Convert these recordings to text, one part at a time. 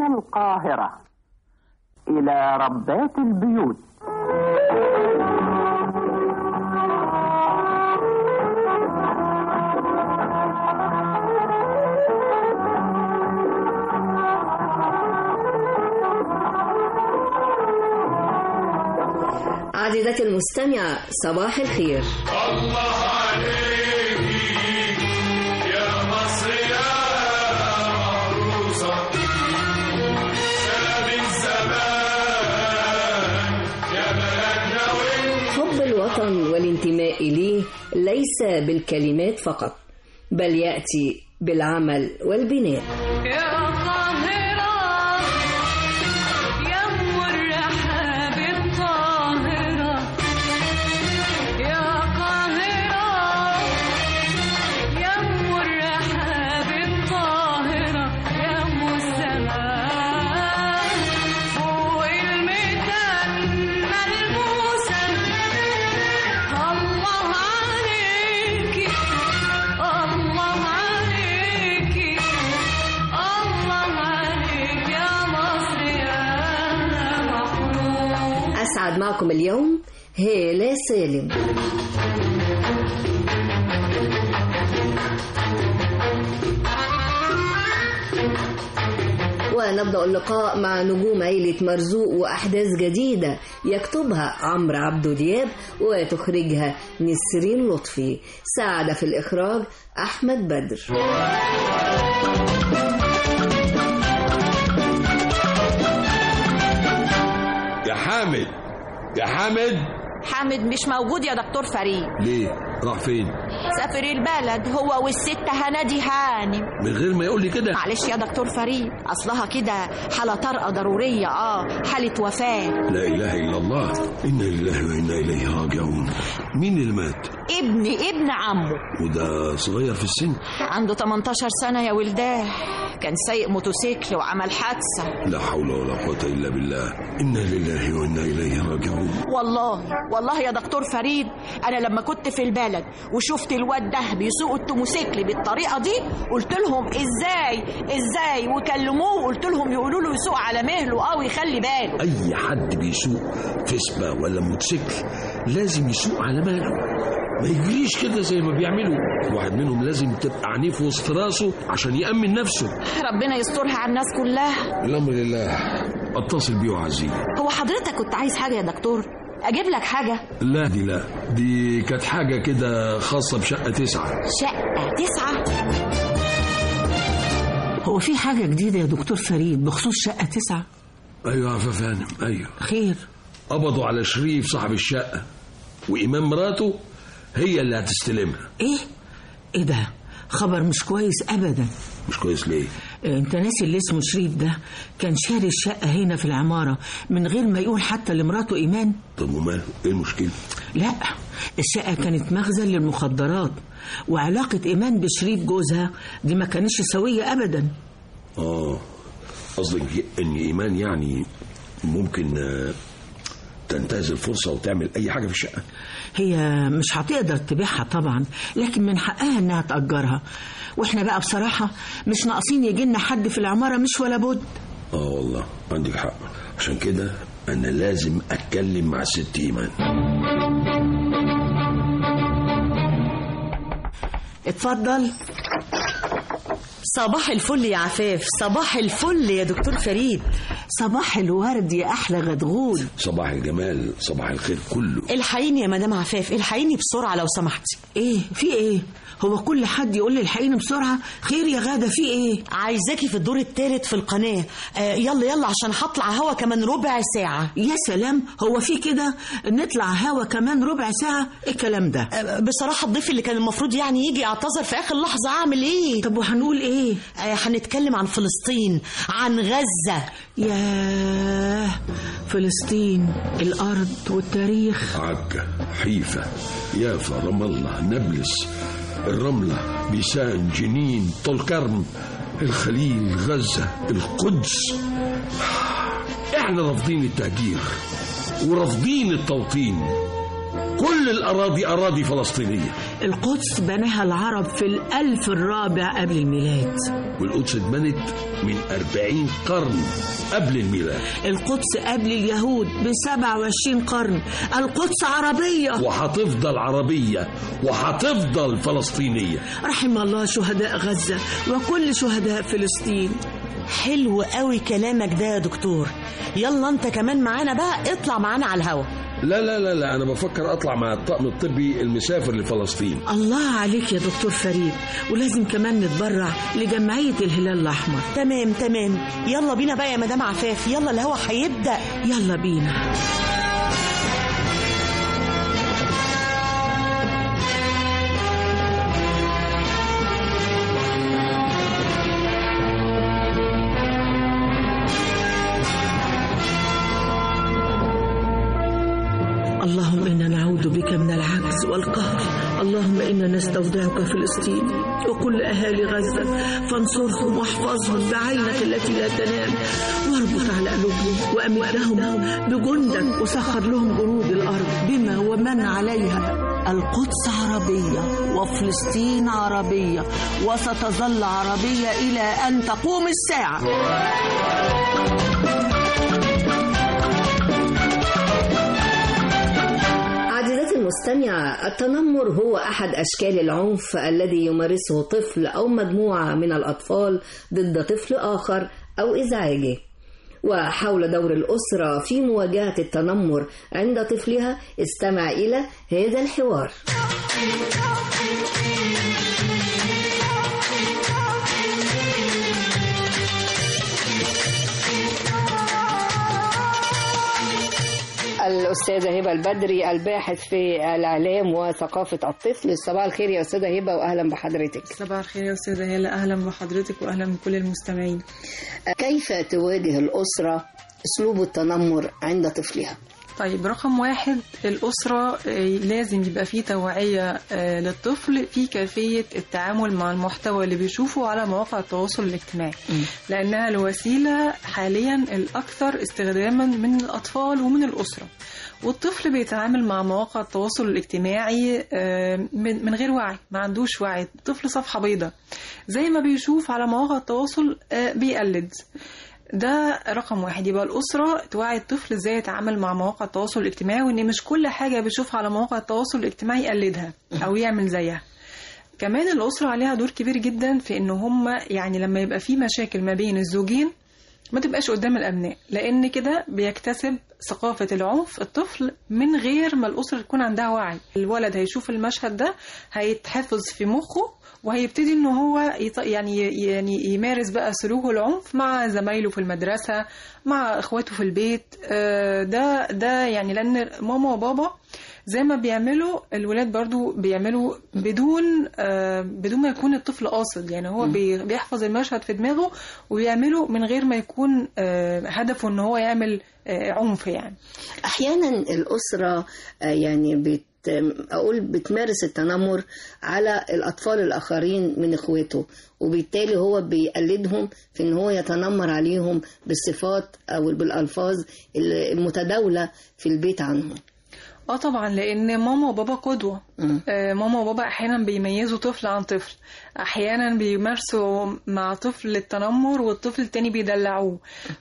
من القاهرة إلى ربات البيوت عزيزتي المستمعة صباح الخير الله عليك يا مصر يا عروسة سلام الزمان يا بلدنا وانت حب الوطن والانتماء إليه ليس بالكلمات فقط بل يأتي بالعمل والبناء يا قاهرة يا أم الرحاب الطاهرة يا قاهرة يا أم الرحاب الطاهرة يا أم السماء فوق الميدان ملبوسة الله عليكي الله عليكي الله عليك يا مصر يا محروم أسعد معكم اليوم هالة سالم ونبدأ اللقاء مع نجوم عيلة مرزوق وأحداث جديدة يكتبها عمرو عبدو دياب وتخرجها نسرين لطفي ساعد في الإخراج أحمد بدر يا حامد يا حامد حامد مش موجود يا دكتور فريد ليه راح فين سافر البلد هو والست هنادي هانم من غير ما يقول لي كده معلش يا دكتور فريد اصلها كده حالة طارئة ضرورية اه حالة وفاة لا اله الا الله انا لله وانا اليه راجعون مين اللي مات ابن ابن عمه وده صغير في السن عنده 18 سنة يا ولداه كان سايق موتوسيكل وعمل حادثة لا حول ولا قوه الا بالله انا لله وانا اليه راجعون والله والله يا دكتور فريد انا لما كنت في البلد وشفت الواد ده بيسوق التوموسيكل بالطريقه دي قلت لهم ازاي ازاي وكلموه وقلت لهم يقولوا له يسوق على مهله اه ويخلي باله اي حد بيسوق فيسبا ولا موتوسيكل لازم يسوق على باله ما يجريش كده زي ما بيعملوا واحد منهم لازم تبقى عنيف وسط راسه عشان يأمن نفسه ربنا يسترها على الناس كلها الأمر لله اتصل بيه وعزيه هو حضرتك كنت عايز حاجه يا دكتور اجيب لك حاجه لا دي لا دي كانت حاجة كده خاصة بشقة تسعة شقه تسعه هو في حاجة جديدة يا دكتور فريد بخصوص شقة تسعة أيوة يا عفاف هانم أيوة خير قبضوا على شريف صاحب الشقة وإمام مراته هي اللي هتستلمها ايه ايه ده خبر مش كويس ابدا مش كويس ليه إيه، انت ناسي اللي اسمه شريف ده كان شاري الشقة هنا في العمارة من غير ما يقول حتى لمراته ايمان طب وماله ايه المشكلة لا الشقة كانت مخزن للمخدرات وعلاقة ايمان بشريف جوزها دي ما كانتش سوية ابدا اه قصدك ان ايمان يعني ممكن آه، تنتهز الفرصة وتعمل اي حاجة في الشقة هي مش هتقدر تبيعها طبعا لكن من حقها انها تأجرها واحنا بقى بصراحة مش ناقصين يجينا حد في العمارة مش ولا بد اه والله عندك حق عشان كده انا لازم اتكلم مع الست ايمان اتفضل صباح الفل يا عفاف صباح الفل يا دكتور فريد صباح الورد يا احلى غدغول صباح الجمال صباح الخير كله الحقيني يا مدام عفاف الحقيني بسرعة لو سمحتي ايه في ايه هو كل حد يقول لي الحقيني بسرعة خير يا غادة في ايه عايزاكي في الدور الثالث في القناة آه يلا يلا عشان هطلع هوا كمان ربع ساعة يا سلام هو في كده نطلع هوا كمان ربع ساعة إيه الكلام ده آه بصراحة الضيف اللي كان المفروض يعني يجي يعتذر في آخر لحظة أعمل إيه طب وهنقول ايه آه هنتكلم عن فلسطين عن غزة ياه فلسطين الأرض والتاريخ عكا حيفا يافا رام الله نابلس الرملة بيسان جنين طول كرم الخليل غزة القدس احنا رافضين التهجير ورافضين التوطين كل الأراضي أراضي فلسطينية القدس بناها العرب في الألف الرابع قبل الميلاد والقدس اتبنت من أربعين قرن قبل الميلاد القدس قبل اليهود بسبع وعشرين قرن القدس عربية وهتفضل عربية وهتفضل فلسطينية رحم الله شهداء غزة وكل شهداء فلسطين حلو قوي كلامك ده يا دكتور يلا انت كمان معانا بقى اطلع معانا على الهوا لا لا لا لا أنا بفكر أطلع مع الطقم الطبي المسافر لفلسطين الله عليك يا دكتور فريد ولازم كمان نتبرع لجمعية الهلال الأحمر تمام تمام يلا بينا بقى يا مدام عفاف يلا الهوا هيبدأ يلا بينا اللهم إنا نعوذ بك من العجز والقهر اللهم إنا نستودعك فلسطين وكل أهالي غزة فانصرهم واحفظهم بعينك التي لا تنام واربط على قلوبهم وأمدهم بجندك وسخر لهم جنود الأرض بما ومن عليها القدس عربية وفلسطين عربية وستظل عربية إلى أن تقوم الساعة عزيزتي المستمعة التنمر هو أحد أشكال العنف الذي يمارسه طفل أو مجموعة من الأطفال ضد طفل آخر أو إزعاجه وحول دور الأسرة في مواجهة التنمر عند طفلها استمع إلى هذا الحوار الأستاذة هبة البدري الباحث في الإعلام وثقافة الطفل صباح الخير يا أستاذة هبة وأهلا بحضرتك صباح الخير يا أستاذة هلا أهلا بحضرتك وأهلا بكل المستمعين كيف تواجه الأسرة أسلوب التنمر عند طفلها؟ طيب رقم واحد الأسرة آه، لازم يبقى فيه توعية آه، للطفل في كيفية التعامل مع المحتوى اللي بيشوفه على مواقع التواصل الاجتماعي لأنها الوسيلة حاليا الأكثر استخداما من الأطفال ومن الأسرة والطفل بيتعامل مع مواقع التواصل الاجتماعي آه، من من غير وعي ما عندوش وعي الطفل صفحة بيضاء زي ما بيشوف على مواقع التواصل آه، بيقلد ده رقم واحد يبقى الأسرة توعي الطفل ازاي يتعامل مع مواقع التواصل الاجتماعي وان مش كل حاجة بيشوفها على مواقع التواصل الاجتماعي يقلدها أو يعمل زيها كمان الأسرة عليها دور كبير جدا في ان هم يعني لما يبقى في مشاكل ما بين الزوجين ما تبقاش قدام الأبناء لأن كده بيكتسب ثقافة العنف الطفل من غير ما الأسرة تكون عندها وعي الولد هيشوف المشهد ده هيتحفظ في مخه وهيبتدي ان هو يط... يعني يعني يمارس بقى سلوكه العنف مع زمايله في المدرسة مع اخواته في البيت آه، ده ده يعني لان ماما وبابا زي ما بيعملوا الولاد برضو بيعملوا بدون آه، بدون ما يكون الطفل قاصد يعني هو بي- بيحفظ المشهد في دماغه وبيعمله من غير ما يكون آه، هدفه ان هو يعمل آه، عنف يعني أحيانا الأسرة آه، يعني بت أقول بتمارس التنمر على الأطفال الآخرين من إخواته وبالتالي هو بيقلدهم في إن هو يتنمر عليهم بالصفات أو بالألفاظ المتداولة في البيت عنهم اه طبعا لان ماما وبابا قدوه مم. آه، ماما وبابا احيانا بيميزوا طفل عن طفل احيانا بيمارسوا مع طفل التنمر والطفل التاني بيدلعوه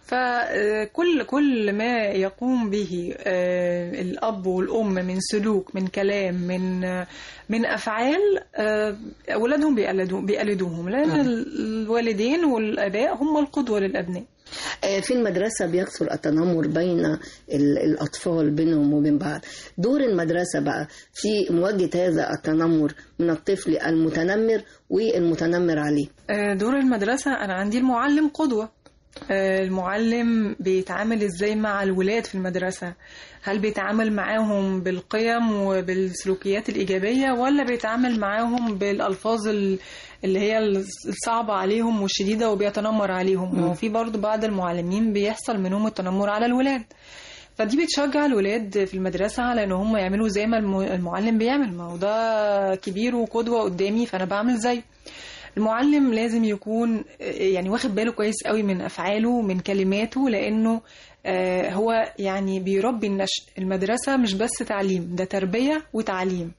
فكل كل ما يقوم به آه، الاب والام من سلوك من كلام من آه، من افعال آه، اولادهم بيقلدوا بيقلدوهم لان الوالدين والاباء هم القدوه للابناء آه، في المدرسة بيكثر التنمر بين ال- الأطفال بينهم وبين بعض دور المدرسة بقى في مواجهة هذا التنمر من الطفل المتنمر والمتنمر عليه آه، دور المدرسة أنا عندي المعلم قدوة آه، المعلم بيتعامل ازاي مع الولاد في المدرسة هل بيتعامل معاهم بالقيم وبالسلوكيات الإيجابية ولا بيتعامل معاهم بالألفاظ ال- اللي هي الصعبة عليهم والشديدة وبيتنمر عليهم وفي برضو بعض المعلمين بيحصل منهم التنمر على الولاد فدي بتشجع الولاد في المدرسة على ان هم يعملوا زي ما الم- المعلم بيعمل ما هو ده كبير وقدوة قدامي فانا بعمل زيه المعلم لازم يكون آه، يعني واخد باله كويس قوي من افعاله من كلماته لانه آه، هو يعني بيربي النشء المدرسة مش بس تعليم ده تربية وتعليم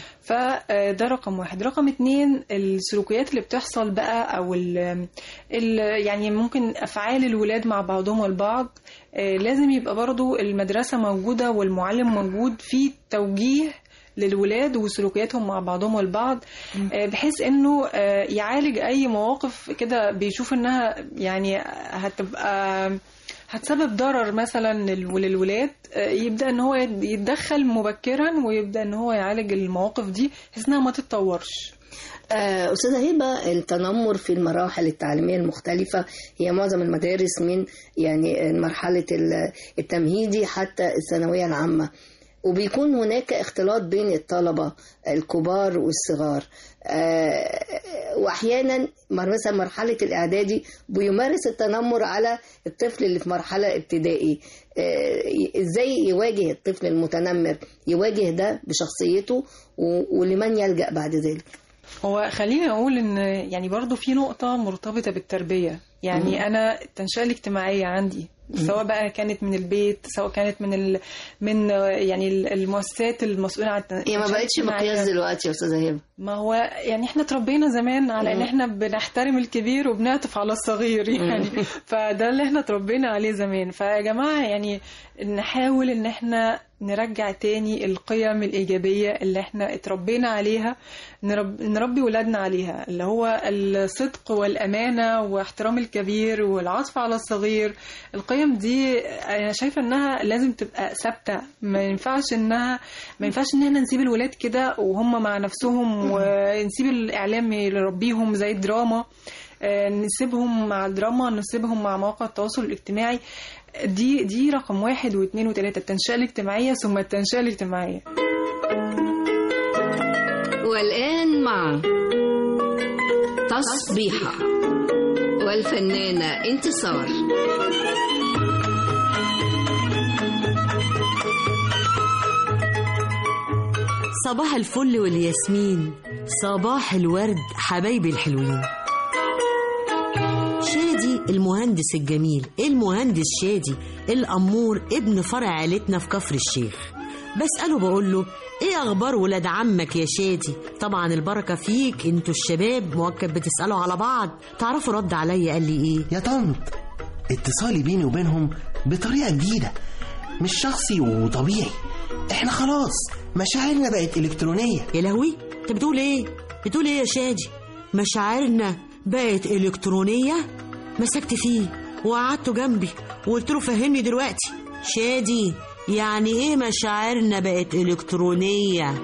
فده رقم واحد رقم اتنين السلوكيات اللي بتحصل بقى او ال ال يعني ممكن افعال الولاد مع بعضهم البعض آه، لازم يبقى برضو المدرسة موجودة والمعلم موجود في توجيه للولاد وسلوكياتهم مع بعضهم البعض آه، بحيث انه آه، يعالج اي مواقف كده بيشوف انها يعني هتبقى هتسبب ضرر مثلا لل- للولاد آه، يبدا ان هو يت- يتدخل مبكرا ويبدا ان هو يعالج المواقف دي بحيث انها ما تتطورش آه، أستاذة هبة التنمر في المراحل التعليمية المختلفة هي معظم المدارس من يعني مرحلة ال- التمهيدي حتى الثانوية العامة وبيكون هناك اختلاط بين الطلبة الكبار والصغار آه، وأحيانا مر- مثلا مرحلة الإعدادي بيمارس التنمر على الطفل اللي في مرحلة ابتدائي آه، إزاي يواجه الطفل المتنمر يواجه ده بشخصيته و- ولمن يلجأ بعد ذلك هو خليني اقول ان يعني برضو في نقطة مرتبطة بالتربية يعني مم. انا التنشئة الاجتماعية عندي سواء بقى كانت من البيت سواء كانت من ال... من يعني المؤسسات المسؤولة عن التن- هي ما التنشئة بقتش الاجتماعية. مقياس دلوقتي يا استاذه هبه ما هو يعني احنا اتربينا زمان على ان مم. احنا بنحترم الكبير وبنعطف على الصغير يعني فده اللي احنا اتربينا عليه زمان فيا جماعة يعني نحاول ان احنا نرجع تاني القيم الإيجابية اللي احنا اتربينا عليها نرب... نربي ولادنا عليها اللي هو الصدق والأمانة واحترام الكبير والعطف على الصغير القيم دي أنا شايفة إنها لازم تبقى ثابتة ما ينفعش إنها ما ينفعش إن احنا نسيب الولاد كده وهم مع نفسهم ونسيب الإعلام يربيهم زي الدراما آه، نسيبهم مع الدراما نسيبهم مع مواقع التواصل الاجتماعي دي دي رقم واحد واثنين وثلاثة التنشئة الاجتماعية ثم التنشئة الاجتماعية والآن مع تصبيحة والفنانة انتصار صباح الفل والياسمين صباح الورد حبايبي الحلوين شادي المهندس الجميل المهندس شادي الأمور ابن فرع عيلتنا في كفر الشيخ بسأله بقول له ايه اخبار ولاد عمك يا شادي طبعا البركة فيك انتوا الشباب مؤكد بتسألوا على بعض تعرفوا رد عليا قال لي ايه يا طنط اتصالي بيني وبينهم بطريقة جديدة مش شخصي وطبيعي احنا خلاص مشاعرنا بقت إلكترونية يا لهوي انت بتقول ايه بتقول ايه يا شادي مشاعرنا بقت الكترونيه مسكت فيه وقعدته جنبي وقلت له فهمني دلوقتي شادي يعني ايه مشاعرنا بقت الكترونيه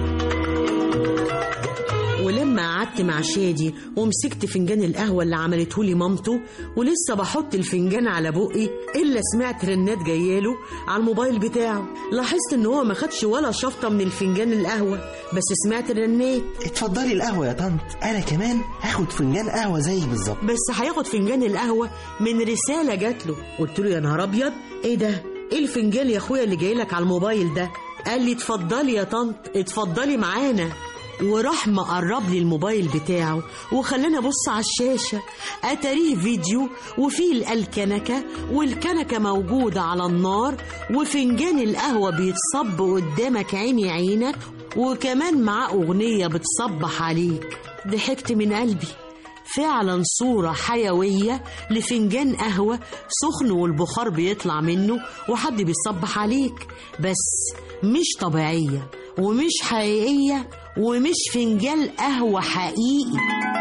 ولما قعدت مع شادي ومسكت فنجان القهوة اللي عملته لي مامته ولسه بحط الفنجان على بقي إلا سمعت رنات جاياله على الموبايل بتاعه لاحظت إن هو ما خدش ولا شفطة من الفنجان القهوة بس سمعت الرنات اتفضلي القهوة يا طنط أنا كمان هاخد فنجان قهوة زيك بالظبط بس هياخد فنجان القهوة من رسالة جات له قلت له يا نهار أبيض إيه ده إيه الفنجان يا أخويا اللي جايلك على الموبايل ده قال لي اتفضلي يا طنط اتفضلي معانا وراح مقرب لي الموبايل بتاعه وخلاني ابص على الشاشه اتاريه فيديو وفيه الكنكه والكنكه موجوده على النار وفنجان القهوه بيتصب قدامك عيني عينك وكمان معاه اغنيه بتصبح عليك ضحكت من قلبي فعلا صورة حيوية لفنجان قهوة سخن والبخار بيطلع منه وحد بيصبح عليك بس مش طبيعية ومش حقيقية ومش فنجان قهوة حقيقي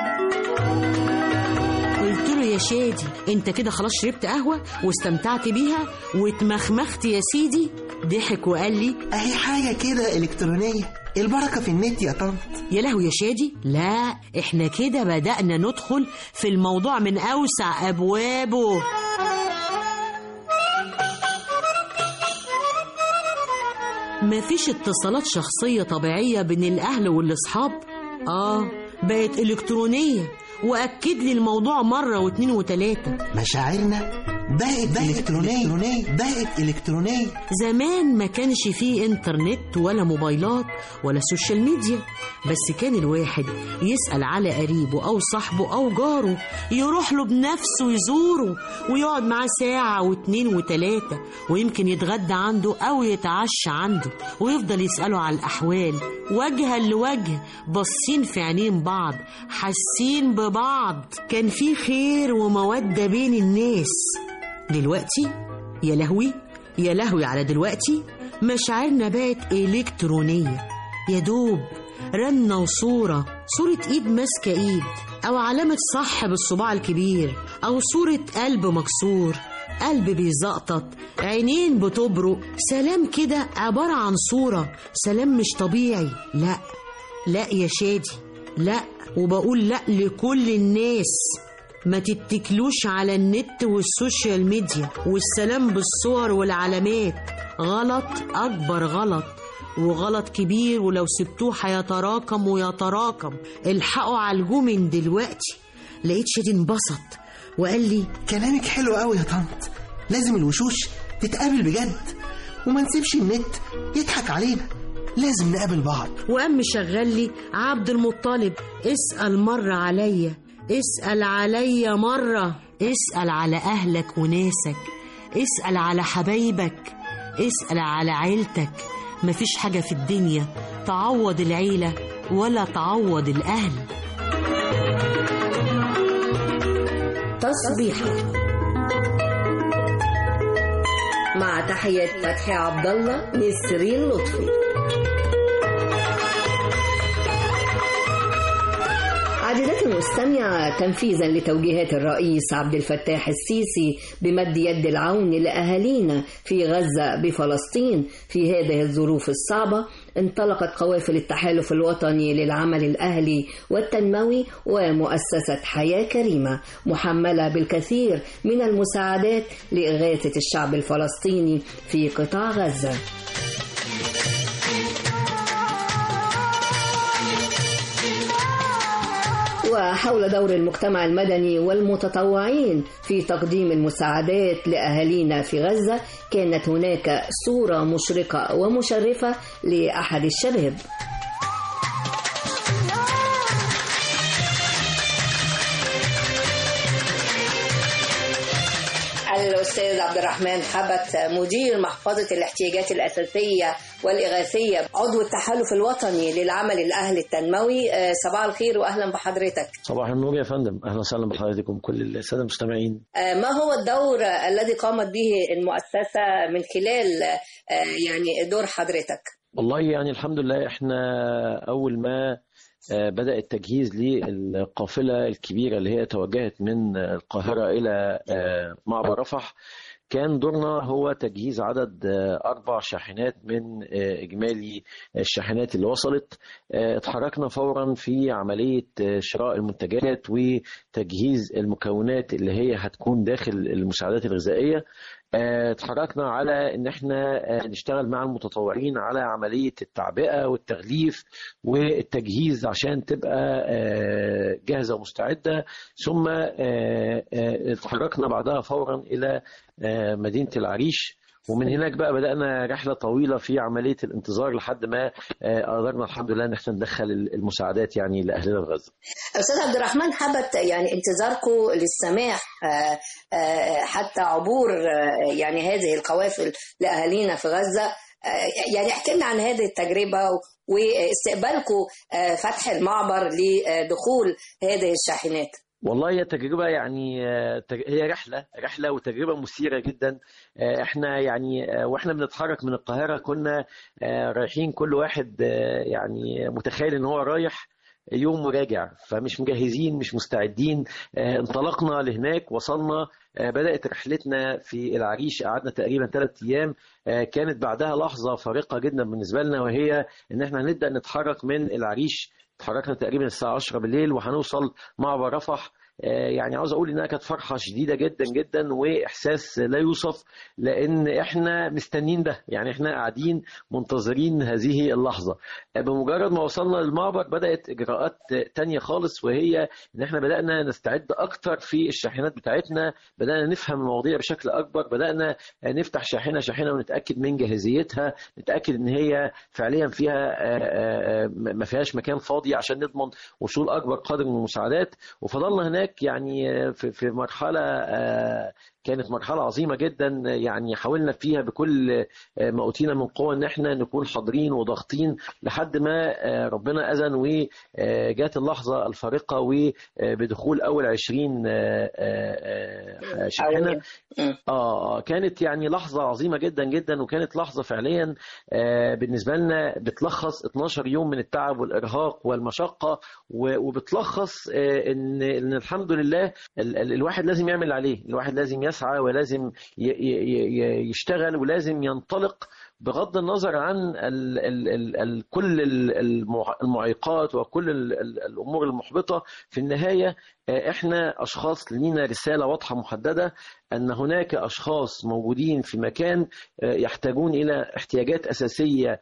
قلت له يا شادي انت كده خلاص شربت قهوة واستمتعت بيها واتمخمخت يا سيدي ضحك وقال لي أهي حاجة كده إلكترونية البركة في النت يا طنط يا لهوي يا شادي لا احنا كده بدأنا ندخل في الموضوع من أوسع أبوابه مفيش اتصالات شخصية طبيعية بين الأهل والأصحاب آه بقت إلكترونية وأكد لي الموضوع مرة واتنين وتلاتة مشاعرنا بقت إلكترونية بقت إلكترونية زمان ما كانش فيه انترنت ولا موبايلات ولا سوشيال ميديا بس كان الواحد يسأل على قريبه أو صاحبه أو جاره يروح له بنفسه يزوره ويقعد معاه ساعة واتنين وتلاتة ويمكن يتغدى عنده أو يتعشى عنده ويفضل يسأله على الأحوال وجها لوجه باصين في عينين بعض حاسين ببعض كان في خير ومودة بين الناس دلوقتي يا لهوي يا لهوي على دلوقتي مشاعرنا بقت إلكترونية يا دوب رنة وصورة صورة إيد ماسكة إيد أو علامة صح بالصباع الكبير أو صورة قلب مكسور قلب بيزقطط عينين بتبرق سلام كده عبارة عن صورة سلام مش طبيعي لا لا يا شادي لا وبقول لا لكل الناس ما تتكلوش على النت والسوشيال ميديا والسلام بالصور والعلامات غلط أكبر غلط وغلط كبير ولو سبتوه هيتراكم ويتراكم الحقوا عالجوه من دلوقتي لقيت شادي انبسط وقال لي كلامك حلو قوي يا طنط لازم الوشوش تتقابل بجد وما نسيبش النت يضحك علينا لازم نقابل بعض وقام مشغل لي عبد المطلب اسأل مرة عليا اسأل عليا مرة اسأل على أهلك وناسك اسأل على حبايبك اسأل على عيلتك مفيش حاجة في الدنيا تعوض العيلة ولا تعوض الأهل تصبيحة مع تحية فتحي عبد الله نسرين لطفي عزيزتي المستمعة تنفيذا لتوجيهات الرئيس عبد الفتاح السيسي بمد يد العون لأهالينا في غزة بفلسطين في هذه الظروف الصعبة انطلقت قوافل التحالف الوطني للعمل الأهلي والتنموي ومؤسسة حياة كريمة محملة بالكثير من المساعدات لإغاثة الشعب الفلسطيني في قطاع غزة وحول دور المجتمع المدني والمتطوعين في تقديم المساعدات لأهالينا في غزة كانت هناك صورة مشرقة ومشرفة لأحد الشباب الأستاذ عبد الرحمن حبت مدير محفظة الاحتياجات الأساسية والإغاثية عضو التحالف الوطني للعمل الأهلي التنموي آه، صباح الخير وأهلا بحضرتك صباح النور يا فندم اهلا وسهلا بحضراتكم كل الساده المستمعين آه، ما هو الدور الذي قامت به المؤسسة من خلال آه، يعني دور حضرتك والله يعني الحمد لله احنا اول ما آه، بدأ التجهيز للقافلة الكبيرة اللي هي توجهت من القاهرة إلى آه، معبر رفح كان دورنا هو تجهيز عدد آه، أربع شاحنات من آه، إجمالي الشاحنات اللي وصلت آه، اتحركنا فورا في عملية آه، شراء المنتجات وتجهيز المكونات اللي هي هتكون داخل المساعدات الغذائية آه، اتحركنا على ان احنا آه، نشتغل مع المتطوعين على عمليه التعبئه والتغليف والتجهيز عشان تبقى آه، جاهزه ومستعده ثم آه، آه، اتحركنا بعدها فورا الى آه، مدينه العريش ومن هناك بقى بدأنا رحلة طويلة في عملية الانتظار لحد ما آه، قدرنا الحمد لله ان احنا ندخل المساعدات يعني لأهلنا في غزة. أستاذ عبد الرحمن حبت يعني انتظاركم للسماح آه، آه، حتى عبور آه، يعني هذه القوافل لأهالينا في غزة آه، يعني احكي لنا عن هذه التجربة واستقبالكم آه، فتح المعبر لدخول هذه الشاحنات والله هي تجربة يعني آه، تج- هي رحلة رحلة وتجربة مثيرة جدا آه، احنا يعني آه، واحنا بنتحرك من القاهرة كنا آه، رايحين كل واحد آه، يعني متخيل ان هو رايح يوم وراجع فمش مجهزين مش مستعدين آه، انطلقنا لهناك وصلنا آه، بدأت رحلتنا في العريش قعدنا تقريبا ثلاث أيام آه، كانت بعدها لحظة فارقة جدا بالنسبة لنا وهي إن احنا هنبدأ نتحرك من العريش اتحركنا تقريبا الساعة 10 بالليل وهنوصل معبر رفح آه، يعني عاوز اقول انها كانت فرحه شديده جدا جدا واحساس لا يوصف لان احنا مستنين ده يعني احنا قاعدين منتظرين هذه اللحظه آه، بمجرد ما وصلنا للمعبر بدات اجراءات تانية خالص وهي ان احنا بدانا نستعد اكتر في الشاحنات بتاعتنا بدانا نفهم المواضيع بشكل اكبر بدانا نفتح شاحنه شاحنه ونتاكد من جاهزيتها نتاكد ان هي فعليا فيها آه، آه، ما فيهاش مكان فاضي عشان نضمن وصول اكبر قدر من المساعدات وفضلنا هناك يعني آه، في في مرحله آه، كانت مرحلة عظيمة جدا يعني حاولنا فيها بكل آه، ما أوتينا من قوة إن احنا نكون حاضرين وضاغطين لحد ما آه، ربنا أذن وجات اللحظة الفارقة وبدخول أول عشرين شاحنة اه آه، كانت يعني لحظة عظيمة جدا جدا وكانت لحظة فعليا آه، بالنسبة لنا بتلخص 12 يوم من التعب والإرهاق والمشقة و- وبتلخص آه، إن إن الحمد لله ال- ال- الواحد لازم يعمل اللي عليه الواحد لازم يسعى ولازم ي- ي- ي- يشتغل ولازم ينطلق بغض النظر عن ال ال ال ال كل ال- المع- المعيقات وكل ال ال الامور المحبطه في النهايه آه، احنا اشخاص لينا رساله واضحه محدده ان هناك اشخاص موجودين في مكان آه، يحتاجون الى احتياجات اساسيه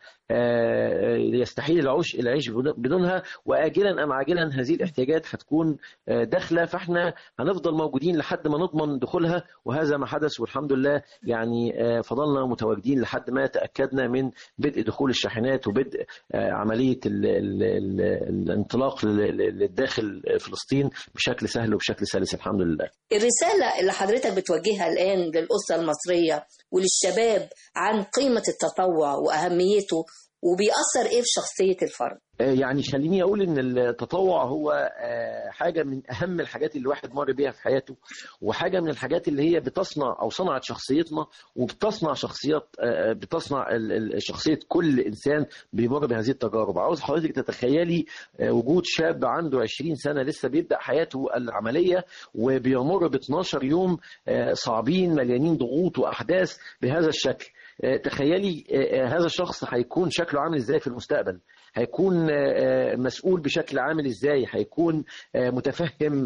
آه، يستحيل العيش العيش بدون- بدونها واجلا ام عاجلا هذه الاحتياجات هتكون آه، داخله فاحنا هنفضل موجودين لحد ما نضمن دخولها وهذا ما حدث والحمد لله يعني آه، فضلنا متواجدين لحد ما تاكدنا من بدء دخول الشاحنات وبدء آه، عمليه ال ال ال الانطلاق لل- لل- للداخل فلسطين بشكل سهل وبشكل سلس الحمد لله الرسالة اللي حضرتك بتوجهها الآن للأسرة المصرية وللشباب عن قيمة التطوع وأهميته وبيأثر إيه في شخصية الفرد يعني خليني اقول ان التطوع هو آه، حاجه من اهم الحاجات اللي الواحد مر بيها في حياته وحاجه من الحاجات اللي هي بتصنع او صنعت شخصيتنا وبتصنع شخصيات آه، بتصنع ال- ال- شخصيه كل انسان بيمر بهذه التجارب عاوز حضرتك تتخيلي آه، وجود شاب عنده 20 سنه لسه بيبدا حياته العمليه وبيمر ب 12 يوم آه، صعبين مليانين ضغوط واحداث بهذا الشكل آه، تخيلي آه، آه، هذا الشخص هيكون شكله عامل ازاي في المستقبل هيكون آه، مسؤول بشكل عامل ازاي هيكون آه، متفهم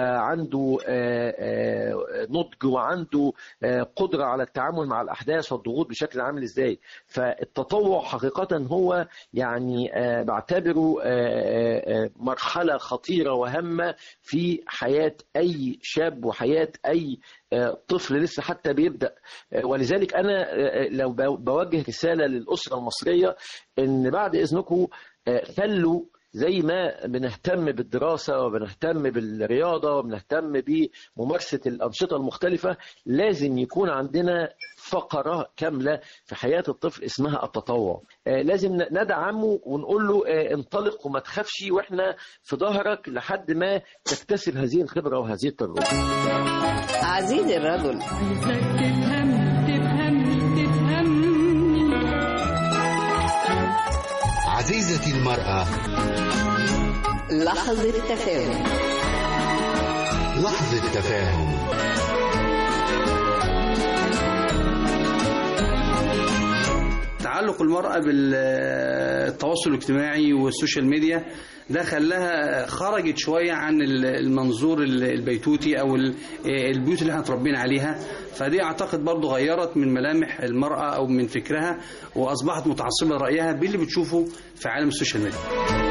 وعنده آه، آه، نضج وعنده آه، قدرة على التعامل مع الأحداث والضغوط بشكل عامل ازاي فالتطوع حقيقة هو يعني آه، بعتبره آه، آه، آه، مرحلة خطيرة وهامة في حياة أي شاب وحياة أي آه، طفل لسه حتى بيبدأ آه، ولذلك أنا آه، لو بو- بوجه رسالة للأسرة المصرية إن بعد إذنكم آه، خلوا زي ما بنهتم بالدراسة وبنهتم بالرياضة وبنهتم بممارسة الأنشطة المختلفة لازم يكون عندنا فقرة كاملة في حياة الطفل اسمها التطوع آه، لازم ن- ندعمه ونقول له آه، انطلق وما تخافش واحنا في ظهرك لحد ما تكتسب هذه الخبرة وهذه التجربة عزيزي الرجل عزيزتي المرأة لحظة تفاهم لحظة تفاهم تعلق المرأة بالتواصل الاجتماعي والسوشيال ميديا ده خلاها خرجت شوية عن المنظور البيتوتي أو البيوت اللي احنا اتربينا عليها فدي أعتقد برضو غيرت من ملامح المرأة أو من فكرها وأصبحت متعصبة لرأيها باللي بتشوفه في عالم السوشيال ميديا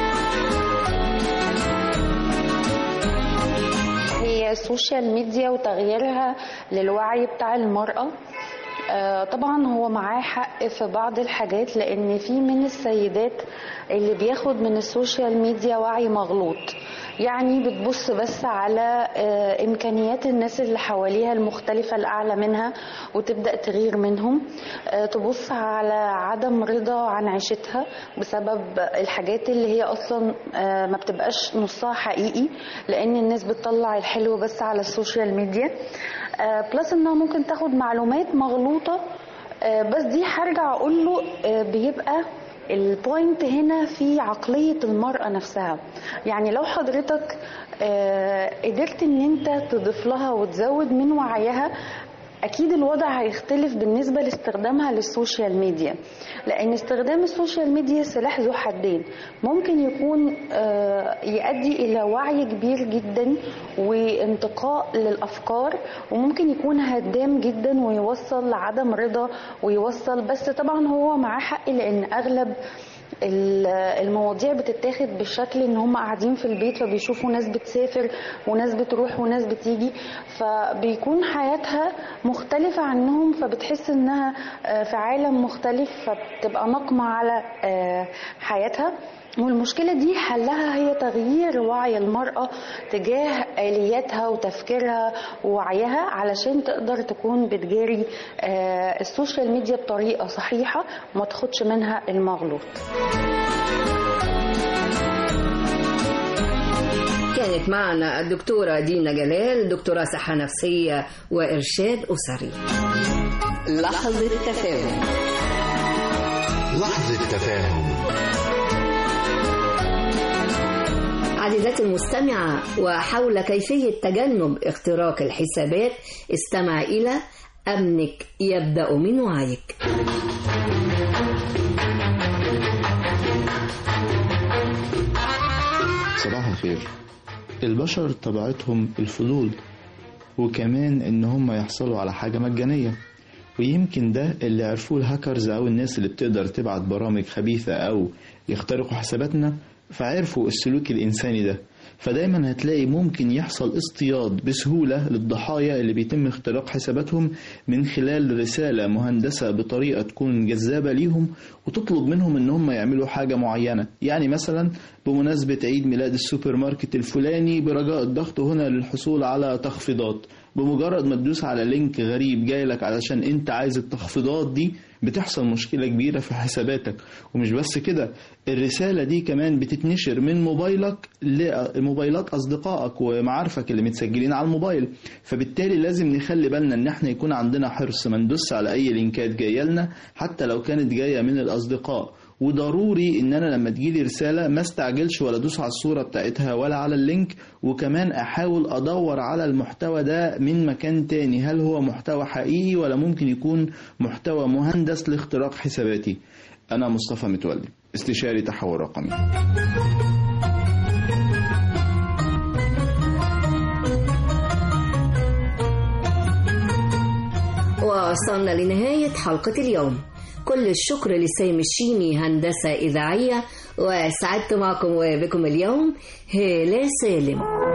هي السوشيال ميديا وتغييرها للوعي بتاع المرأة آه، طبعا هو معاه حق في بعض الحاجات لان في من السيدات اللي بياخد من السوشيال ميديا وعي مغلوط يعني بتبص بس على آه، امكانيات الناس اللي حواليها المختلفه الاعلى منها وتبدا تغير منهم آه، تبص على عدم رضا عن عيشتها بسبب الحاجات اللي هي اصلا آه، ما بتبقاش نصها حقيقي لان الناس بتطلع الحلو بس على السوشيال ميديا آه، بلس انها ممكن تاخد معلومات مغلوطه آه، بس دي هرجع اقول له آه، بيبقى البوينت هنا في عقلية المرأة نفسها يعني لو حضرتك آه، قدرت ان انت تضيف لها وتزود من وعيها اكيد الوضع هيختلف بالنسبه لاستخدامها للسوشيال ميديا لان استخدام السوشيال ميديا سلاح ذو حدين ممكن يكون آه، يؤدي الى وعي كبير جدا وانتقاء للافكار وممكن يكون هدام جدا ويوصل لعدم رضا ويوصل بس طبعا هو معاه حق لان اغلب ال- المواضيع بتتاخد بالشكل ان هم قاعدين في البيت فبيشوفوا ناس بتسافر وناس بتروح وناس بتيجي فبيكون حياتها مختلفة عنهم فبتحس انها آه، في عالم مختلف فبتبقى نقمة على آه، حياتها والمشكلة دي حلها هي تغيير وعي المرأة تجاه آلياتها وتفكيرها ووعيها علشان تقدر تكون بتجاري آه، السوشيال ميديا بطريقة صحيحة وما تاخدش منها المغلوط كانت معنا الدكتورة دينا جلال دكتورة صحة نفسية وإرشاد أسري لحظة تفاهم لحظة تفاهم عزيزاتي المستمعة وحول كيفية تجنب اختراق الحسابات استمع إلى أمنك يبدأ من وعيك صباح الخير البشر طبيعتهم الفضول وكمان ان هم يحصلوا على حاجة مجانية ويمكن ده اللي عرفوه الهاكرز او الناس اللي بتقدر تبعت برامج خبيثة او يخترقوا حساباتنا فعرفوا السلوك الانساني ده فدايما هتلاقي ممكن يحصل اصطياد بسهولة للضحايا اللي بيتم اختراق حساباتهم من خلال رسالة مهندسة بطريقة تكون جذابة ليهم وتطلب منهم ان هم يعملوا حاجة معينة يعني مثلا بمناسبة عيد ميلاد السوبر ماركت الفلاني برجاء الضغط هنا للحصول على تخفيضات بمجرد ما تدوس على لينك غريب جاي لك علشان انت عايز التخفيضات دي بتحصل مشكلة كبيرة في حساباتك ومش بس كده الرسالة دي كمان بتتنشر من موبايلك لموبايلات أصدقائك ومعارفك اللي متسجلين على الموبايل فبالتالي لازم نخلي بالنا ان احنا يكون عندنا حرص ما ندوس على اي لينكات جاية لنا حتى لو كانت جاية من الأصدقاء وضروري ان انا لما تجيلي رساله ما استعجلش ولا ادوس على الصوره بتاعتها ولا على اللينك وكمان احاول ادور على المحتوى ده من مكان تاني هل هو محتوى حقيقي ولا ممكن يكون محتوى مهندس لاختراق حساباتي انا مصطفى متولي استشاري تحول رقمي وصلنا لنهاية حلقة اليوم كل الشكر لسامي الشيمي هندسة إذاعية وسعدت معكم وبكم اليوم هالة سالم